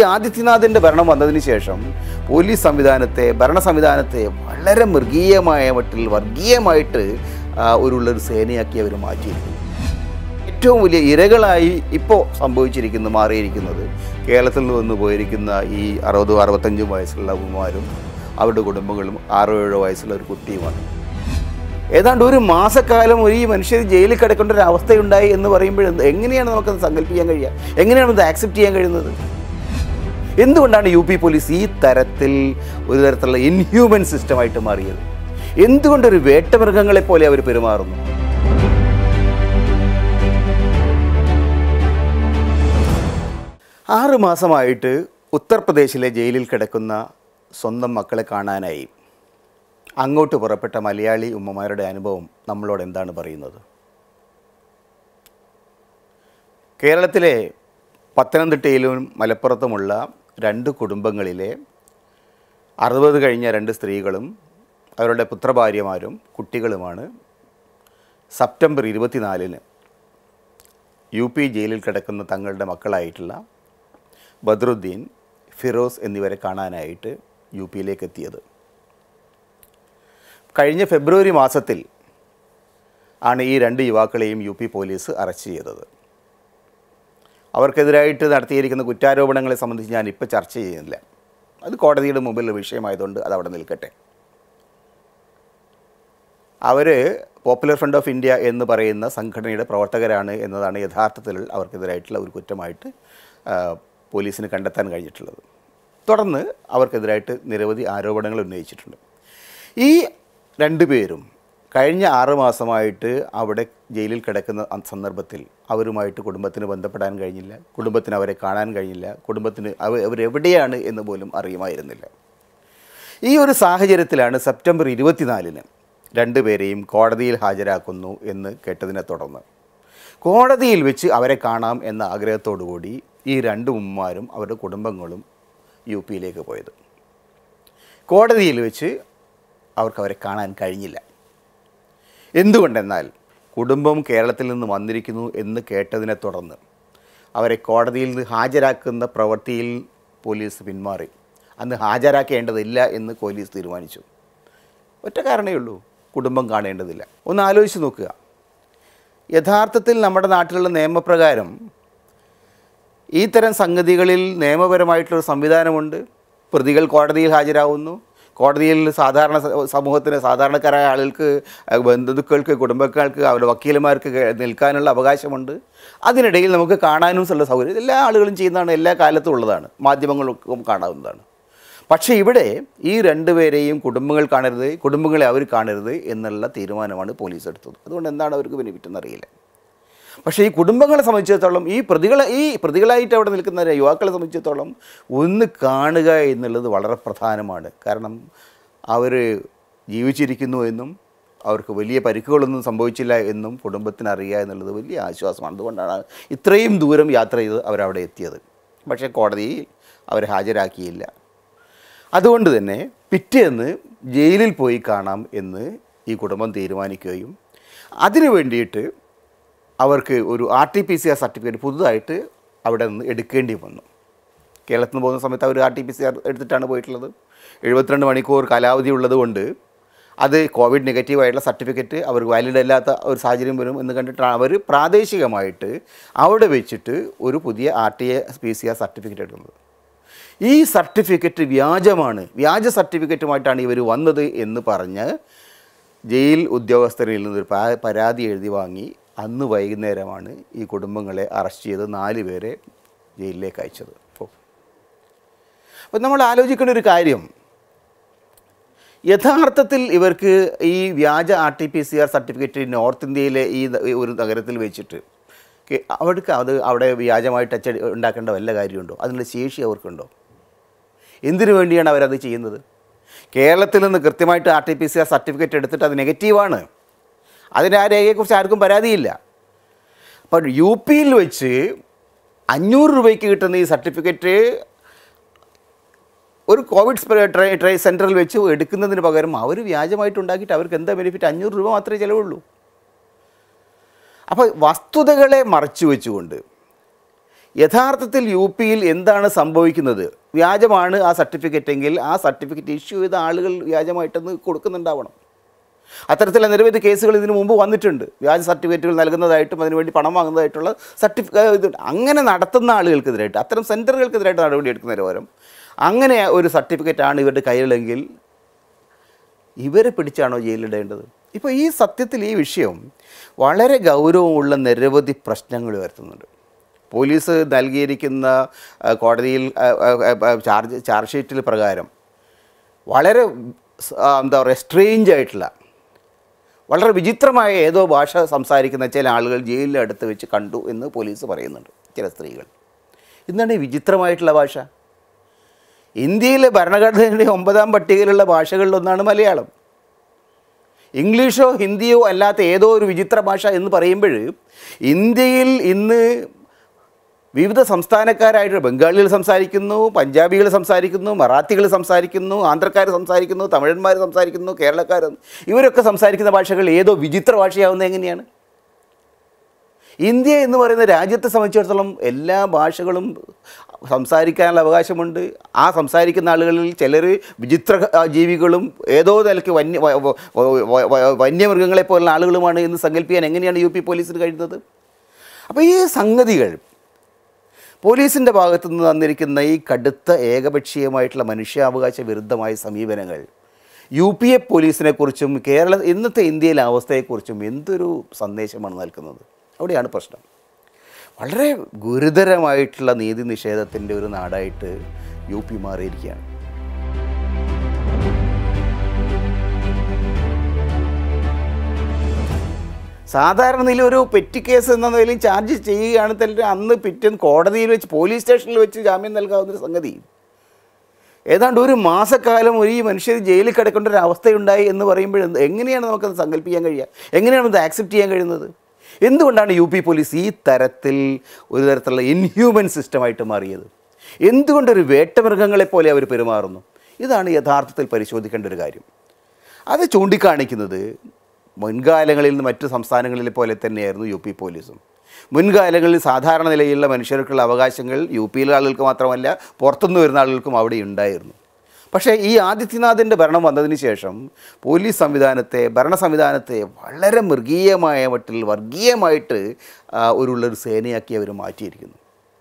ആദിത്യനാഥിൻ്റെ ഭരണം വന്നതിന് ശേഷം പോലീസ് സംവിധാനത്തെ ഭരണ സംവിധാനത്തെ വളരെ മൃഗീയമായ മട്ടിൽ വർഗീയമായിട്ട് ആ, ഒരു ഉള്ളൊരു സേനയാക്കി അവർ മാറ്റിയിരിക്കുന്നു ഏറ്റവും വലിയ ഇരകളായി ഇപ്പോൾ സംഭവിച്ചിരിക്കുന്നു മാറിയിരിക്കുന്നത് കേരളത്തിൽ നിന്ന് വന്നു പോയിരിക്കുന്ന ഈ അറുപതും അറുപത്തഞ്ചും വയസ്സുള്ള ഉമ്മമാരും അവരുടെ കുടുംബങ്ങളും ആറോ ഏഴോ വയസ്സുള്ള ഒരു കുട്ടിയുമാണ് ഏതാണ്ട് ഒരു മാസക്കാലം ഒരു ഈ മനുഷ്യർ ജയിലിൽ കിടക്കേണ്ട ഒരു അവസ്ഥയുണ്ടായി എന്ന് പറയുമ്പോൾ എന്ത്- എങ്ങനെയാണ് നമുക്കത് സങ്കല്പിക്കാൻ കഴിയുക എങ്ങനെയാണ് ഇത് ആക്സെപ്റ്റ് ചെയ്യാൻ കഴിയുന്നത് എന്തുകൊണ്ടാണ് യു പി പോലീസ് ഈ തരത്തിൽ ഒരു തരത്തിലുള്ള ഇൻഹ്യൂമൻ സിസ്റ്റമായിട്ട് മാറിയത് എന്തുകൊണ്ടൊരു വേട്ടമൃഗങ്ങളെ പോലെ അവർ പെരുമാറുന്നു ആറ് മാസമായിട്ട് ഉത്തർപ്രദേശിലെ ജയിലിൽ കിടക്കുന്ന സ്വന്തം മക്കളെ കാണാനായി അങ്ങോട്ട് പുറപ്പെട്ട മലയാളി ഉമ്മമാരുടെ അനുഭവം നമ്മളോട് എന്താണ് പറയുന്നത് കേരളത്തിലെ പത്തനംതിട്ടയിലും മലപ്പുറത്തുമുള്ള രണ്ട് കുടുംബങ്ങളിലെ അറുപത് കഴിഞ്ഞ രണ്ട് സ്ത്രീകളും അവരുടെ പുത്രഭാര്യമാരും കുട്ടികളുമാണ് സെപ്റ്റംബർ ഇരുപത്തിനാലിന് യു പി ജയിലിൽ കിടക്കുന്ന തങ്ങളുടെ മക്കളായിട്ടുള്ള ബദ്രുദ്ദീൻ ഫിറോസ് എന്നിവരെ കാണാനായിട്ട് യു പിയിലേക്ക് എത്തിയത് കഴിഞ്ഞ ഫെബ്രുവരി മാസത്തിൽ ആണ് ഈ രണ്ട് യുവാക്കളെയും യു പി പോലീസ് അറസ്റ്റ് ചെയ്തത് അവർക്കെതിരായിട്ട് നടത്തിയിരിക്കുന്ന കുറ്റാരോപണങ്ങളെ സംബന്ധിച്ച് ഞാൻ ഇപ്പോൾ ചർച്ച ചെയ്യുന്നില്ല അത് കോടതിയുടെ മുമ്പിലുള്ള വിഷയമായതുകൊണ്ട് അത് അവിടെ നിൽക്കട്ടെ അവർ പോപ്പുലർ ഫ്രണ്ട് ഓഫ് ഇന്ത്യ എന്ന് പറയുന്ന സംഘടനയുടെ പ്രവർത്തകരാണ് എന്നതാണ് യഥാർത്ഥത്തിൽ അവർക്കെതിരായിട്ടുള്ള ഒരു കുറ്റമായിട്ട് ആ, പോലീസിന് കണ്ടെത്താൻ കഴിഞ്ഞിട്ടുള്ളത് തുടർന്ന് അവർക്കെതിരായിട്ട് നിരവധി ആരോപണങ്ങൾ ഉന്നയിച്ചിട്ടുണ്ട് ഈ രണ്ടുപേരും കഴിഞ്ഞ ആറ് മാസമായിട്ട് അവിടെ ജയിലിൽ കിടക്കുന്ന അ- സന്ദർഭത്തിൽ അവരുമായിട്ട് കുടുംബത്തിന് ബന്ധപ്പെടാൻ കഴിഞ്ഞില്ല കുടുംബത്തിന് അവരെ കാണാൻ കഴിഞ്ഞില്ല കുടുംബത്തിന് അവ അവരെവിടെയാണ് എന്ന് പോലും അറിയുമായിരുന്നില്ല ഈ ഒരു സാഹചര്യത്തിലാണ് സെപ്റ്റംബർ ഇരുപത്തിനാലിന് രണ്ടുപേരെയും കോടതിയിൽ ഹാജരാക്കുന്നു എന്ന് കേട്ടതിനെ തുടർന്ന് കോടതിയിൽ വെച്ച് അവരെ കാണാം എന്ന ആഗ്രഹത്തോടു കൂടി ഈ രണ്ട് ഉമ്മമാരും അവരുടെ കുടുംബങ്ങളും യു പിയിലേക്ക് പോയത് കോടതിയിൽ വെച്ച് അവർക്ക് അവരെ കാണാൻ കഴിഞ്ഞില്ല എന്തുകൊണ്ടെന്നാൽ കുടുംബം കേരളത്തിൽ നിന്ന് വന്നിരിക്കുന്നു എന്ന് കേട്ടതിനെ തുടർന്ന് അവരെ കോടതിയിൽ നിന്ന് ഹാജരാക്കുന്ന പ്രവൃത്തിയിൽ പോലീസ് പിന്മാറി അന്ന് ഹാജരാക്കേണ്ടതില്ല എന്ന് പോലീസ് തീരുമാനിച്ചു ഒറ്റ കാരണമേ ഉള്ളൂ കുടുംബം കാണേണ്ടതില്ല ഒന്ന് ആലോചിച്ച് നോക്കുക യഥാർത്ഥത്തിൽ നമ്മുടെ നാട്ടിലുള്ള നിയമപ്രകാരം ഈ തരം സംഗതികളിൽ നിയമപരമായിട്ടുള്ളൊരു സംവിധാനമുണ്ട് പ്രതികൾ കോടതിയിൽ ഹാജരാകുന്നു കോടതിയിൽ സാധാരണ സ- സമൂഹത്തിന് സാധാരണക്കാരായ ആളുകൾക്ക് അഹ് ബന്ധുക്കൾക്ക് കുടുംബക്കാർക്ക് അവരുടെ വക്കീലന്മാർക്ക് കേ- നിൽക്കാനുള്ള അവകാശമുണ്ട് അതിനിടയിൽ നമുക്ക് കാണാനും ഉള്ള സൗകര്യം എല്ലാ ആളുകളും ചെയ്യുന്നതാണ് എല്ലാ കാലത്തും ഉള്ളതാണ് മാധ്യമങ്ങൾക്കും കാണാവുന്നതാണ് പക്ഷേ ഇവിടെ ഈ രണ്ടുപേരെയും കുടുംബങ്ങൾ കാണരുത് കുടുംബങ്ങളെ അവർ കാണരുത് എന്നുള്ള തീരുമാനമാണ് പോലീസ് എടുത്തത് അതുകൊണ്ട് എന്താണ് അവർക്ക് ബെനിഫിറ്റ് എന്നറിയില്ല പക്ഷേ ഈ കുടുംബങ്ങളെ സംബന്ധിച്ചിടത്തോളം ഈ പ്രതികളെ ഈ പ്രതികളായിട്ട് അവിടെ നിൽക്കുന്ന യുവാക്കളെ സംബന്ധിച്ചിടത്തോളം ഒന്ന് കാണുക എന്നുള്ളത് വളരെ പ്രധാനമാണ് കാരണം അവർ ജീവിച്ചിരിക്കുന്നു എന്നും അവർക്ക് വലിയ പരിക്കുകളൊന്നും സംഭവിച്ചില്ല എന്നും കുടുംബത്തിന് അറിയുക എന്നുള്ളത് വലിയ ആശ്വാസമാണ് അതുകൊണ്ടാണ് ഇത്രയും ദൂരം യാത്ര ചെയ്ത് അവരവിടെ എത്തിയത് പക്ഷേ കോടതിയിൽ അവരെ ഹാജരാക്കിയില്ല അതുകൊണ്ട് തന്നെ പിറ്റേന്ന് ജയിലിൽ പോയി കാണാം എന്ന് ഈ കുടുംബം തീരുമാനിക്കുകയും അതിനു വേണ്ടിയിട്ട് അവർക്ക് ഒരു R T P C R certificate പുതുതായിട്ട് അവിടെ നിന്ന് എടുക്കേണ്ടി വന്നു കേരളത്തിൽ നിന്ന് പോകുന്ന സമയത്ത് അവർ R T P C R എടുത്തിട്ടാണ് പോയിട്ടുള്ളത് എഴുപത്തിരണ്ട് മണിക്കൂർ കാലാവധി ഉള്ളതുകൊണ്ട് അത് കോവിഡ് നെഗറ്റീവായിട്ടുള്ള സർട്ടിഫിക്കറ്റ് അവർക്ക് വാലിഡ് അല്ലാത്ത ഒരു സാഹചര്യം വരും എന്ന് കണ്ടിട്ടാണ് അവർ പ്രാദേശികമായിട്ട് അവിടെ വെച്ചിട്ട് ഒരു പുതിയ R T A P C R certificate എടുക്കുന്നത് ഈ സർട്ടിഫിക്കറ്റ് വ്യാജമാണ് വ്യാജ സർട്ടിഫിക്കറ്റുമായിട്ടാണ് ഇവർ വന്നത് എന്ന് പറഞ്ഞ് ജയിൽ ഉദ്യോഗസ്ഥരിൽ നിന്നൊരു പരാ- പരാതി എഴുതി വാങ്ങി അന്ന് വൈകുന്നേരമാണ് ഈ കുടുംബങ്ങളെ അറസ്റ്റ് ചെയ്ത് നാല് പേരെ ജയിലിലേക്ക് അയച്ചത് അപ്പം നമ്മൾ ആലോചിക്കേണ്ട ഒരു കാര്യം യഥാർത്ഥത്തിൽ ഇവർക്ക് ഈ വ്യാജ R T P C R certificate north ഇന്ത്യയിലെ ഈ ന- ഒരു നഗരത്തിൽ വെച്ചിട്ട് കെ- അവർക്ക് അത് അവിടെ വ്യാജമായിട്ട് അച്ചടി ഉണ്ടാക്കേണ്ട വല്ല കാര്യമുണ്ടോ അതിനുള്ള ശേഷി അവർക്കുണ്ടോ എന്തിനു വേണ്ടിയാണ് അവരത് ചെയ്യുന്നത് കേരളത്തിൽ നിന്ന് കൃത്യമായിട്ട് R T P C R certificate എടുത്തിട്ട് അത് നെഗറ്റീവാണ് അതിന് ആ രേഖയെക്കുറിച്ച് ആർക്കും പരാതിയില്ല അപ്പോൾ യു പിയിൽ വെച്ച് അഞ്ഞൂറ് രൂപയ്ക്ക് കിട്ടുന്ന ഈ സർട്ടിഫിക്കറ്റ് ഒരു കോവിഡ് സ്പ്രേ ട്രേ ട്രേ സെൻറ്ററിൽ വെച്ച് എടുക്കുന്നതിന് പകരം അവർ വ്യാജമായിട്ട് ഉണ്ടാക്കിയിട്ട് അവർക്ക് എന്താ ബെനിഫിറ്റ് അഞ്ഞൂറ് രൂപ മാത്രമേ ചിലവുള്ളൂ അപ്പോൾ വസ്തുതകളെ മറച്ചു വെച്ചുകൊണ്ട് യഥാർത്ഥത്തിൽ യു പിയിൽ എന്താണ് സംഭവിക്കുന്നത് വ്യാജമാണ് ആ സർട്ടിഫിക്കറ്റ് എങ്കിൽ ആ സർട്ടിഫിക്കറ്റ് ഇഷ്യൂ ചെയ്ത ആളുകൾ വ്യാജമായിട്ടൊന്ന് കൊടുക്കുന്നുണ്ടാവണം അത്തരത്തിലുള്ള നിരവധി കേസുകൾ ഇതിനു മുമ്പ് വന്നിട്ടുണ്ട് വ്യാജ സർട്ടിഫിക്കറ്റുകൾ നൽകുന്നതായിട്ടും അതിനുവേണ്ടി പണം വാങ്ങുന്നതായിട്ടുള്ള സർട്ടിഫിക്കറ്റ് ഇത് അങ്ങനെ നടത്തുന്ന ആളുകൾക്കെതിരായിട്ട് അത്തരം സെൻറ്ററുകൾക്കെതിരായിട്ട് നടപടി എടുക്കുന്നതിന് പകരം അങ്ങനെ ഒരു സർട്ടിഫിക്കറ്റാണ് ഇവരുടെ കയ്യിലെങ്കിൽ ഇവരെ പിടിച്ചാണോ ജയിലിടേണ്ടത് ഇപ്പോൾ ഈ സത്യത്തിൽ ഈ വിഷയം വളരെ ഗൗരവമുള്ള നിരവധി പ്രശ്നങ്ങൾ ഉയർത്തുന്നുണ്ട് പോലീസ് നൽകിയിരിക്കുന്ന ആ, കോടതിയിൽ ആ, ആ, ആ, ചാർജ് ചാർജ് ഷീറ്റിൽ പ്രകാരം വളരെ സ്- ആ, എന്താ പറയുക സ്ട്രേഞ്ച് ആയിട്ടുള്ള വളരെ വിചിത്രമായ ഏതോ ഭാഷ സംസാരിക്കുന്ന ചില ആളുകൾ ജയിലിൻ്റെ അടുത്ത് വെച്ച് കണ്ടു എന്ന് പോലീസ് പറയുന്നുണ്ട് ചില സ്ത്രീകൾ എന്താണ് ഈ വിചിത്രമായിട്ടുള്ള ഭാഷ ഇന്ത്യയിലെ ഭരണഘടനയുടെ ഒമ്പതാം പട്ടികയിലുള്ള ഭാഷകളിലൊന്നാണ് മലയാളം ഇംഗ്ലീഷോ ഹിന്ദിയോ അല്ലാത്ത ഏതോ ഒരു വിചിത്ര ഭാഷ എന്ന് പറയുമ്പോൾ ഇന്ത്യയിൽ ഇന്ന് വിവിധ സംസ്ഥാനക്കാരായിട്ട് ബംഗാളികൾ സംസാരിക്കുന്നു പഞ്ചാബികൾ സംസാരിക്കുന്നു മറാത്തികൾ സംസാരിക്കുന്നു ആന്ധ്രക്കാർ സംസാരിക്കുന്നു തമിഴന്മാർ സംസാരിക്കുന്നു കേരളക്കാർ ഇവരൊക്കെ സംസാരിക്കുന്ന ഭാഷകൾ ഏതോ വിചിത്ര ഭാഷയാവുന്നത് എങ്ങനെയാണ് ഇന്ത്യ എന്ന് പറയുന്ന രാജ്യത്തെ സംബന്ധിച്ചിടത്തോളം എല്ലാ ഭാഷകളും സംസാരിക്കാനുള്ള അവകാശമുണ്ട് ആ സംസാരിക്കുന്ന ആളുകളിൽ ചിലർ വിചിത്ര ആ, ജീവികളും ഏതോ നിലയ്ക്ക് വന്യ വ- വ- വ- വ- വന്യമൃഗങ്ങളെ പോലുള്ള ആളുകളുമാണ് എന്ന് സങ്കല്പിക്കാൻ എങ്ങനെയാണ് യു പി പോലീസിന് കഴിയുന്നത് അപ്പോൾ ഈ സംഗതികൾ പോലീസിൻ്റെ ഭാഗത്തു നിന്ന് തന്നിരിക്കുന്ന ഈ കടുത്ത ഏകപക്ഷീയമായിട്ടുള്ള മനുഷ്യാവകാശ വിരുദ്ധമായ സമീപനങ്ങൾ യു പി എ പോലീസിനെക്കുറിച്ചും കേരള ഇന്നത്തെ ഇന്ത്യയിലെ അവസ്ഥയെക്കുറിച്ചും എന്തൊരു സന്ദേശമാണ് നൽകുന്നത് അവിടെയാണ് പ്രശ്നം വളരെ ഗുരുതരമായിട്ടുള്ള നീതി നിഷേധത്തിൻ്റെ ഒരു നാടായിട്ട് യു പി മാറിയിരിക്കുകയാണ് സാധാരണ നില ഒരു പെറ്റി കേസ് എന്ന നിലയിൽ ചാർജ് ചെയ്യുകയാണെന്നുണ്ടെങ്കിൽ അന്ന് പിറ്റേന്ന് കോടതിയിൽ വെച്ച് പോലീസ് സ്റ്റേഷനിൽ വെച്ച് ജാമ്യം നൽകാവുന്നൊരു സംഗതി ഏതാണ്ട് ഒരു മാസക്കാലം ഒരു ഈ മനുഷ്യർ ജയിലിൽ കിടക്കേണ്ട ഒരു അവസ്ഥയുണ്ടായി എന്ന് പറയുമ്പോൾ എന്ത്- എങ്ങനെയാണ് നമുക്കത് സങ്കല്പിക്കാൻ കഴിയുക എങ്ങനെയാണ് അത് ആക്സെപ്റ്റ് ചെയ്യാൻ കഴിയുന്നത് എന്തുകൊണ്ടാണ് യു പി പോലീസ് ഈ തരത്തിൽ ഒരു തരത്തിലുള്ള ഇൻഹ്യൂമൻ സിസ്റ്റമായിട്ട് മാറിയത് എന്തുകൊണ്ടൊരു വേട്ടമൃഗങ്ങളെ പോലെ അവർ പെരുമാറുന്നു ഇതാണ് യഥാർത്ഥത്തിൽ പരിശോധിക്കേണ്ട ഒരു കാര്യം അത് ചൂണ്ടിക്കാണിക്കുന്നത് മുൻകാലങ്ങളിൽ നിന്ന് മറ്റു സംസ്ഥാനങ്ങളിലെ പോലെ തന്നെയായിരുന്നു യു പി പോലീസും മുൻകാലങ്ങളിൽ സാധാരണ നിലയിലുള്ള മനുഷ്യർക്കുള്ള അവകാശങ്ങൾ യു പിയിലെ ആളുകൾക്ക് മാത്രമല്ല പുറത്തുനിന്ന് വരുന്ന ആളുകൾക്കും അവിടെ ഉണ്ടായിരുന്നു പക്ഷേ ഈ ആദിത്യനാഥിൻ്റെ ഭരണം വന്നതിന് ശേഷം പോലീസ് സംവിധാനത്തെ ഭരണ സംവിധാനത്തെ വളരെ മൃഗീയമായ മട്ടിൽ വർഗീയമായിട്ട് ആ, ഒരു ഉള്ളൊരു സേനയാക്കി അവർ മാറ്റിയിരിക്കുന്നു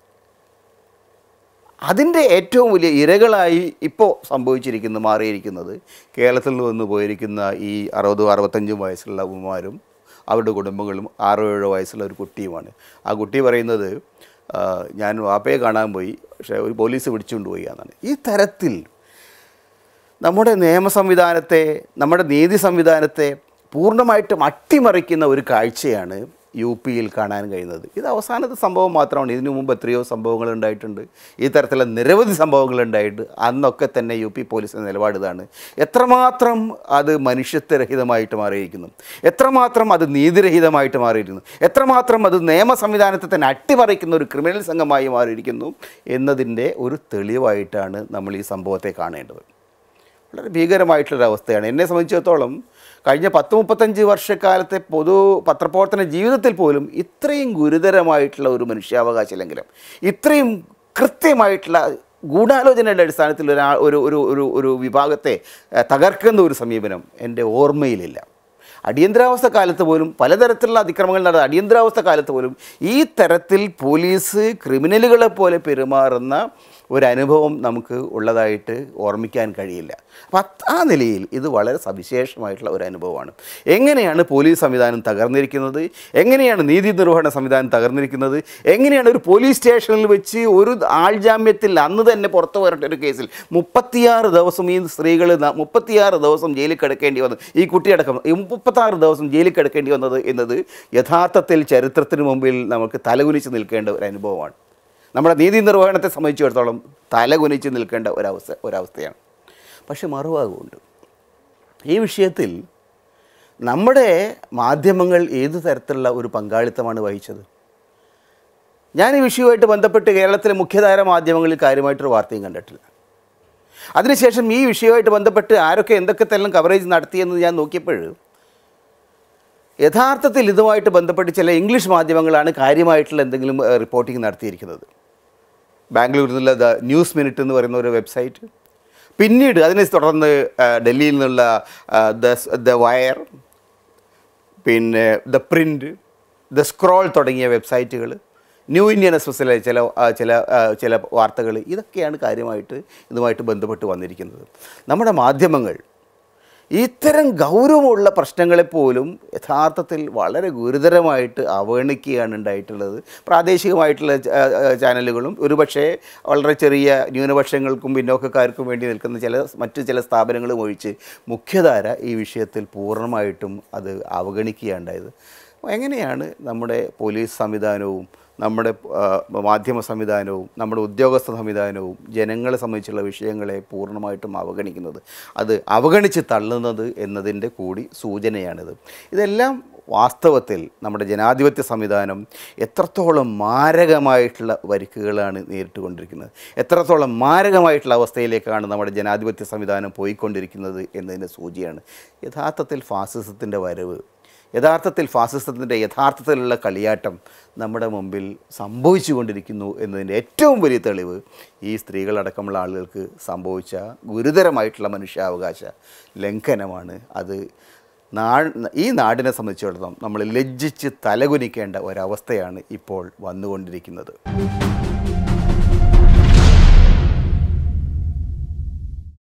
അതിൻ്റെ ഏറ്റവും വലിയ ഇരകളായി ഇപ്പോൾ സംഭവിച്ചിരിക്കുന്നു മാറിയിരിക്കുന്നത് കേരളത്തിൽ നിന്ന് വന്നു പോയിരിക്കുന്ന ഈ അറുപതും അറുപത്തഞ്ചും വയസ്സുള്ള ഉമ്മമാരും അവരുടെ കുടുംബങ്ങളും ആറോ ഏഴോ വയസ്സുള്ള ഒരു കുട്ടിയുമാണ് ആ കുട്ടി പറയുന്നത് ആ, ഞാൻ വാപ്പയെ കാണാൻ പോയി പക്ഷേ ഒരു പോലീസ് പിടിച്ചുകൊണ്ട് പോയി എന്നാണ് ഈ തരത്തിൽ നമ്മുടെ നിയമ സംവിധാനത്തെ നമ്മുടെ നീതി സംവിധാനത്തെ പൂർണ്ണമായിട്ടും അട്ടിമറിക്കുന്ന ഒരു കാഴ്ചയാണ് യു പിയിൽ കാണാൻ കഴിയുന്നത് ഇത് അവസാനത്തെ സംഭവം മാത്രമാണ് ഇതിനു മുമ്പ് എത്രയോ സംഭവങ്ങൾ ഉണ്ടായിട്ടുണ്ട് ഈ തരത്തിലുള്ള നിരവധി സംഭവങ്ങൾ ഉണ്ടായിട്ട് അന്നൊക്കെ തന്നെ യു പി പോലീസിൻ്റെ നിലപാട് ഇതാണ് എത്രമാത്രം അത് മനുഷ്യത്വരഹിതമായിട്ട് മാറിയിരിക്കുന്നു എത്രമാത്രം അത് നീതിരഹിതമായിട്ട് മാറിയിരിക്കുന്നു എത്രമാത്രം അത് നിയമ സംവിധാനത്തെ തന്നെ അട്ടിമറിക്കുന്ന ഒരു ക്രിമിനൽ സംഘമായി മാറിയിരിക്കുന്നു എന്നതിൻ്റെ ഒരു തെളിവായിട്ടാണ് നമ്മൾ ഈ സംഭവത്തെ കാണേണ്ടത് വളരെ ഭീകരമായിട്ടുള്ളൊരു അവസ്ഥയാണ് എന്നെ സംബന്ധിച്ചിടത്തോളം കഴിഞ്ഞ പത്ത് മുപ്പത്തഞ്ച് വർഷക്കാലത്തെ പൊതു പത്രപ്രവർത്തന ജീവിതത്തിൽ പോലും ഇത്രയും ഗുരുതരമായിട്ടുള്ള ഒരു മനുഷ്യാവകാശ ലംഘനം ഇത്രയും കൃത്യമായിട്ടുള്ള ഗൂഢാലോചനയുടെ അടിസ്ഥാനത്തിൽ ഒരാ ഒരു ഒരു ഒരു ഒരു വിഭാഗത്തെ ഏഹ്, തകർക്കുന്ന ഒരു സമീപനം എൻ്റെ ഓർമ്മയിലില്ല അടിയന്തരാവസ്ഥ കാലത്ത് പോലും പലതരത്തിലുള്ള അതിക്രമങ്ങൾ നടന്ന അടിയന്തരാവസ്ഥ കാലത്ത് പോലും ഈ തരത്തിൽ പോലീസ് ക്രിമിനലുകളെ പോലെ പെരുമാറുന്ന ഒരു അനുഭവം നമുക്ക് ഉള്ളതായിട്ട് ഓർമ്മിക്കാൻ കഴിയില്ല അപ്പം അത് ആ നിലയിൽ ഇത് വളരെ സവിശേഷമായിട്ടുള്ള ഒരു അനുഭവമാണ് എങ്ങനെയാണ് പോലീസ് സംവിധാനം തകർന്നിരിക്കുന്നത് എങ്ങനെയാണ് നീതി നിർവഹണ സംവിധാനം തകർന്നിരിക്കുന്നത് എങ്ങനെയാണ് ഒരു പോലീസ് സ്റ്റേഷനിൽ വെച്ച് ഒരു ആൾജാമ്യത്തിൽ അന്ന് തന്നെ പുറത്തു വരേണ്ട ഒരു കേസിൽ മുപ്പത്തിയാറ് ദിവസം ഈ സ്ത്രീകൾ മുപ്പത്തിയാറ് ദിവസം ജയിലിൽ കിടക്കേണ്ടി വന്നു ഈ കുട്ടിയടക്കം ഈ മുപ്പത്താറ് ദിവസം ജയിലിൽ കിടക്കേണ്ടി വന്നത് എന്നത് യഥാർത്ഥത്തിൽ ചരിത്രത്തിന് മുമ്പിൽ നമുക്ക് തലകുനിച്ച് നിൽക്കേണ്ട ഒരു അനുഭവമാണ് നമ്മുടെ നീതി നിർവഹണത്തെ സംബന്ധിച്ചിടത്തോളം തലകുനിച്ച് നിൽക്കേണ്ട ഒരവസ്ഥ ഒരവസ്ഥയാണ് പക്ഷെ മറുഭാഗമുണ്ട് ഈ വിഷയത്തിൽ നമ്മുടെ മാധ്യമങ്ങൾ ഏത് തരത്തിലുള്ള ഒരു പങ്കാളിത്തമാണ് വഹിച്ചത് ഞാൻ ഈ വിഷയവുമായിട്ട് ബന്ധപ്പെട്ട് കേരളത്തിലെ മുഖ്യധാര മാധ്യമങ്ങളിൽ കാര്യമായിട്ടൊരു വാർത്തയും കണ്ടിട്ടില്ല അതിനുശേഷം ഈ വിഷയവുമായിട്ട് ബന്ധപ്പെട്ട് ആരൊക്കെ എന്തൊക്കെ തരം കവറേജ് നടത്തിയെന്ന് ഞാൻ നോക്കിയപ്പോൾ യഥാർത്ഥത്തിൽ ഇതുമായിട്ട് ബന്ധപ്പെട്ട് ചില ഇംഗ്ലീഷ് മാധ്യമങ്ങളാണ് കാര്യമായിട്ടുള്ള എന്തെങ്കിലും റിപ്പോർട്ടിംഗ് നടത്തിയിരിക്കുന്നത് ബാംഗ്ലൂരിൽ നിന്നുള്ള ദ ന്യൂസ് മിനിറ്റ് എന്ന് പറയുന്ന ഒരു വെബ്സൈറ്റ് പിന്നീട് അതിനെ തുടർന്ന് ആ, ഡൽഹിയിൽ നിന്നുള്ള ആ, ദ ദ വയർ പിന്നെ ദ പ്രിൻ്റ് ദ സ്ക്രോൾ തുടങ്ങിയ വെബ്സൈറ്റുകൾ ന്യൂ ഇന്ത്യൻ എക്സ്പ്രസ്സിലെ ചില ആ, ചില ആ, ചില വാർത്തകൾ ഇതൊക്കെയാണ് കാര്യമായിട്ട് ഇതുമായിട്ട് ബന്ധപ്പെട്ട് വന്നിരിക്കുന്നത് നമ്മുടെ മാധ്യമങ്ങൾ ഇത്തരം ഗൗരവമുള്ള പ്രശ്നങ്ങളെപ്പോലും യഥാർത്ഥത്തിൽ വളരെ ഗുരുതരമായിട്ട് അവഗണിക്കുകയാണ് ഉണ്ടായിട്ടുള്ളത് പ്രാദേശികമായിട്ടുള്ള ച- ആ, ആ, ചാനലുകളും ഒരുപക്ഷെ വളരെ ചെറിയ ന്യൂനപക്ഷങ്ങൾക്കും പിന്നോക്കക്കാർക്കും വേണ്ടി നിൽക്കുന്ന ചില മറ്റു ചില സ്ഥാപനങ്ങളും ഒഴിച്ച് മുഖ്യധാര ഈ വിഷയത്തിൽ പൂർണ്ണമായിട്ടും അത് അവഗണിക്കുകയാണ് ഉണ്ടായത് എങ്ങനെയാണ് നമ്മുടെ പോലീസ് സംവിധാനവും നമ്മുടെ ആ, മാധ്യമ സംവിധാനവും നമ്മുടെ ഉദ്യോഗസ്ഥ സംവിധാനവും ജനങ്ങളെ സംബന്ധിച്ചുള്ള വിഷയങ്ങളെ പൂർണ്ണമായിട്ടും അവഗണിക്കുന്നത് അത് അവഗണിച്ച് തള്ളുന്നത് എന്നതിൻ്റെ കൂടി സൂചനയാണിത് ഇതെല്ലാം വാസ്തവത്തിൽ നമ്മുടെ ജനാധിപത്യ സംവിധാനം എത്രത്തോളം മാരകമായിട്ടുള്ള പരിക്കുകളാണ് നേരിട്ടുകൊണ്ടിരിക്കുന്നത് എത്രത്തോളം മാരകമായിട്ടുള്ള അവസ്ഥയിലേക്കാണ് നമ്മുടെ ജനാധിപത്യ സംവിധാനം പോയിക്കൊണ്ടിരിക്കുന്നത് എന്നതിൻ്റെ സൂചിയാണ് യഥാർത്ഥത്തിൽ ഫാസിസത്തിൻ്റെ വരവ് യഥാർത്ഥത്തിൽ ഫാസിസത്തിൻ്റെ യഥാർത്ഥത്തിലുള്ള കളിയാട്ടം നമ്മുടെ മുമ്പിൽ സംഭവിച്ചു കൊണ്ടിരിക്കുന്നു എന്നതിൻ്റെ ഏറ്റവും വലിയ തെളിവ് ഈ സ്ത്രീകളടക്കമുള്ള ആളുകൾക്ക് സംഭവിച്ച ഗുരുതരമായിട്ടുള്ള മനുഷ്യാവകാശ ലംഘനമാണ് അത് നാ ഈ നാടിനെ സംബന്ധിച്ചിടത്തോളം നമ്മൾ ലജ്ജിച്ച് തലകുനിക്കേണ്ട ഒരവസ്ഥയാണ് ഇപ്പോൾ വന്നുകൊണ്ടിരിക്കുന്നത്